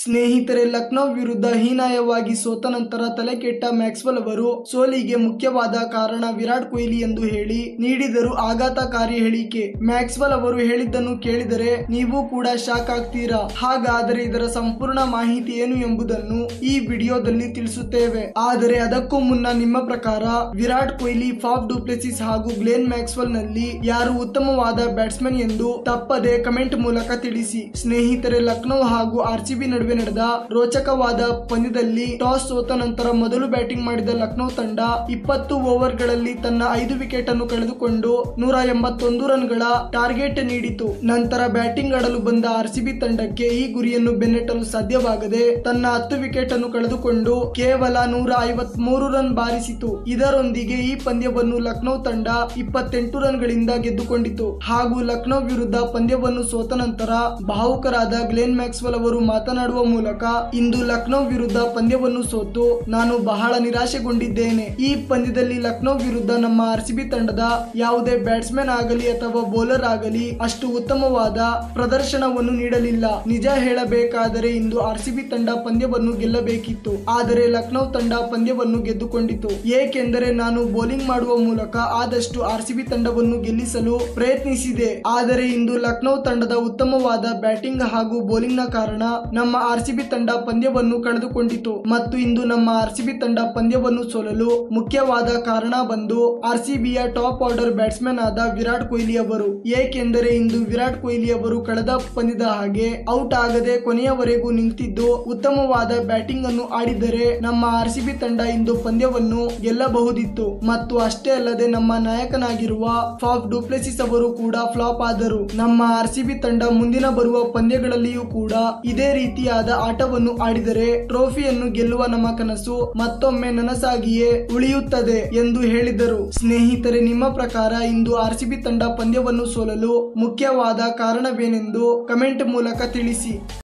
ಸ್ನೇಹಿತರೆ ಲಕ್ನೋ ವಿರುದ್ಧ ಹೀನಾಯವಾಗಿ ಸೋತ ನಂತರ ತಲೆಕೆಟ್ಟ ಮ್ಯಾಕ್ಸ್ವೆಲ್ ಅವರು ಸೋಲಿಗೆ ಮುಖ್ಯವಾದ ಕಾರಣ ವಿರಾಟ್ ಕೊಹ್ಲಿ ಎಂದು ಹೇಳಿ ನೀಡಿದರು ಆಘಾತಕಾರಿ ಹೇಳಿಕೆ ಮ್ಯಾಕ್ಸ್ವೆಲ್ ಅವರು ಹೇಳಿದ್ದನ್ನು ಕೇಳಿದರೆ ನೀವು ಕೂಡ ಶಾಕ್ ಆಗ್ತೀರಾ ಹಾಗಾದರೆ ಇದರ ಸಂಪೂರ್ಣ ಮಾಹಿತಿ ಏನು ಎಂಬುದನ್ನು ಈ ವಿಡಿಯೋದಲ್ಲಿ ತಿಳಿಸುತ್ತೇವೆ ಆದರೆ ಅದಕ್ಕೂ ಮುನ್ನ ನಿಮ್ಮ ಪ್ರಕಾರ ವಿರಾಟ್ ಕೊಹ್ಲಿ ಫಾಫ್ ಡುಪ್ಲೆಸಿಸ್ ಹಾಗೂ ಗ್ಲೇನ್ ಮ್ಯಾಕ್ಸ್ವೆಲ್ ನಲ್ಲಿ ಯಾರು ಉತ್ತಮವಾದ ಬ್ಯಾಟ್ಸ್ಮನ್ ಎಂದು ತಪ್ಪದೆ ಕಮೆಂಟ್ ಮೂಲಕ ತಿಳಿಸಿ ಸ್ನೇಹಿತರೆ ಲಕ್ನೋ ಹಾಗೂ ಆರ್ಸಿಬಿ ನಡುವೆ ನಡೆದ ರೋಚಕವಾದ ಪಂದ್ಯದಲ್ಲಿ ಟಾಸ್ ಸೋತ ನಂತರ ಮೊದಲು ಬ್ಯಾಟಿಂಗ್ ಮಾಡಿದ ಲಕ್ನೋ ತಂಡ ಇಪ್ಪತ್ತು ಓವರ್ಗಳಲ್ಲಿ ತನ್ನ ಐದು ವಿಕೆಟ್ ಅನ್ನು ಕಳೆದುಕೊಂಡು ನೂರ ಎಂಬತ್ತೊಂದು ರನ್ಗಳ ಟಾರ್ಗೆಟ್ ನೀಡಿತು ನಂತರ ಬ್ಯಾಟಿಂಗ್ ಆಡಲು ಬಂದ ಆರ್ಸಿಬಿ ತಂಡಕ್ಕೆ ಈ ಗುರಿಯನ್ನು ಬೆನ್ನಟ್ಟಲು ಸಾಧ್ಯವಾಗದೆ ತನ್ನ ಹತ್ತು ವಿಕೆಟ್ ಅನ್ನು ಕಳೆದುಕೊಂಡು ಕೇವಲ ನೂರ ಐವತ್ ಮೂರು ರನ್ ಬಾರಿಸಿತು ಇದರೊಂದಿಗೆ ಈ ಪಂದ್ಯವನ್ನು ಲಕ್ನೋ ತಂಡ ಇಪ್ಪತ್ತೆಂಟು ರನ್ಗಳಿಂದ ಗೆದ್ದುಕೊಂಡಿತು ಹಾಗೂ ಲಕ್ನೋ ವಿರುದ್ಧ ಪಂದ್ಯವನ್ನು ಸೋತ ನಂತರ ಭಾವುಕರಾದ ಗ್ಲೆನ್ ಮ್ಯಾಕ್ಸ್ವೆಲ್ ಅವರು ಮಾತನಾಡುವ ಮೂಲಕ ಇಂದು ಲಕ್ನೋ ವಿರುದ್ಧ ಪಂದ್ಯವನ್ನು ಸೋತು ನಾನು ಬಹಳ ನಿರಾಶೆಗೊಂಡಿದ್ದೇನೆ ಈ ಪಂದ್ಯದಲ್ಲಿ ಲಕ್ನೋ ವಿರುದ್ಧ ನಮ್ಮ ಆರ್ಸಿಬಿ ತಂಡದ ಯಾವುದೇ ಬ್ಯಾಟ್ಸ್ಮನ್ ಆಗಲಿ ಅಥವಾ ಬೌಲರ್ ಆಗಲಿ ಅಷ್ಟು ಉತ್ತಮವಾದ ಪ್ರದರ್ಶನವನ್ನು ನೀಡಲಿಲ್ಲ ನಿಜ ಹೇಳಬೇಕಾದರೆ ಇಂದು ಆರ್ಸಿಬಿ ತಂಡ ಪಂದ್ಯವನ್ನು ಗೆಲ್ಲಬೇಕಿತ್ತು ಆದರೆ ಲಕ್ನೋ ತಂಡ ಪಂದ್ಯವನ್ನು ಗೆದ್ದುಕೊಂಡಿತು ಏಕೆಂದರೆ ನಾನು ಬೌಲಿಂಗ್ ಮಾಡುವ ಮೂಲಕ ಆದಷ್ಟು ಆರ್ಸಿಬಿ ತಂಡವನ್ನು ಗೆಲ್ಲಿಸಲು ಪ್ರಯತ್ನಿಸಿದೆ ಆದರೆ ಇಂದು ಲಕ್ನೋ ತಂಡದ ಉತ್ತಮವಾದ ಬ್ಯಾಟಿಂಗ್ ಹಾಗೂ ಬೌಲಿಂಗ್ ನ ಕಾರಣ ನಮ್ಮ ಆರ್ಸಿಬಿ ತಂಡ ಪಂದ್ಯವನ್ನು ಕಳೆದುಕೊಂಡಿತು ಮತ್ತು ಇಂದು ನಮ್ಮ ಆರ್ಸಿಬಿ ತಂಡ ಪಂದ್ಯವನ್ನು ಸೋಲಲು ಮುಖ್ಯವಾದ ಕಾರಣ ಬಂದು ಆರ್ಸಿಬಿಯ ಟಾಪ್ ಆರ್ಡರ್ ಬ್ಯಾಟ್ಸ್ಮನ್ ಆದ ವಿರಾಟ್ ಕೊಹ್ಲಿ ಅವರು ಏಕೆಂದರೆ ಇಂದು ವಿರಾಟ್ ಕೊಹ್ಲಿ ಅವರು ಕಳೆದ ಪಂದ್ಯದ ಹಾಗೆ ಔಟ್ ಆಗದೆ ಕೊನೆಯವರೆಗೂ ನಿಂತಿದ್ದು ಉತ್ತಮವಾದ ಬ್ಯಾಟಿಂಗ್ ಅನ್ನು ಆಡಿದರೆ ನಮ್ಮ ಆರ್ಸಿಬಿ ತಂಡ ಇಂದು ಪಂದ್ಯವನ್ನು ಗೆಲ್ಲಬಹುದಿತ್ತು ಮತ್ತು ಅಷ್ಟೇ ಅಲ್ಲದೆ ನಮ್ಮ ನಾಯಕನಾಗಿರುವ ಫಾಫ್ ಡುಪ್ಲೆಸಿಸ್ ಅವರು ಕೂಡ ಫ್ಲಾಪ್ ಆದರು ನಮ್ಮ ಆರ್ಸಿಬಿ ತಂಡ ಮುಂದಿನ ಬರುವ ಪಂದ್ಯಗಳಲ್ಲಿಯೂ ಕೂಡ ಇದೇ ರೀತಿಯಾದ ಆಟವನ್ನು ಆಡಿದರೆ ಟ್ರೋಫಿಯನ್ನು ಗೆಲ್ಲುವ ನಮ್ಮ ಕನಸು ಮತ್ತೊಮ್ಮೆ ನನಸಾಗಿಯೇ ಉಳಿಯುತ್ತದೆ ಎಂದು ಹೇಳಿದರು ಸ್ನೇಹಿತರೆ ನಿಮ್ಮ ಪ್ರಕಾರ ಇಂದು ಆರ್ಸಿಬಿ ತಂಡ ಪಂದ್ಯವನ್ನು ಸೋಲಲು ಮುಖ್ಯವಾದ ಕಾರಣವೇನೆಂದು ಕಮೆಂಟ್ ಮೂಲಕ ತಿಳಿಸಿ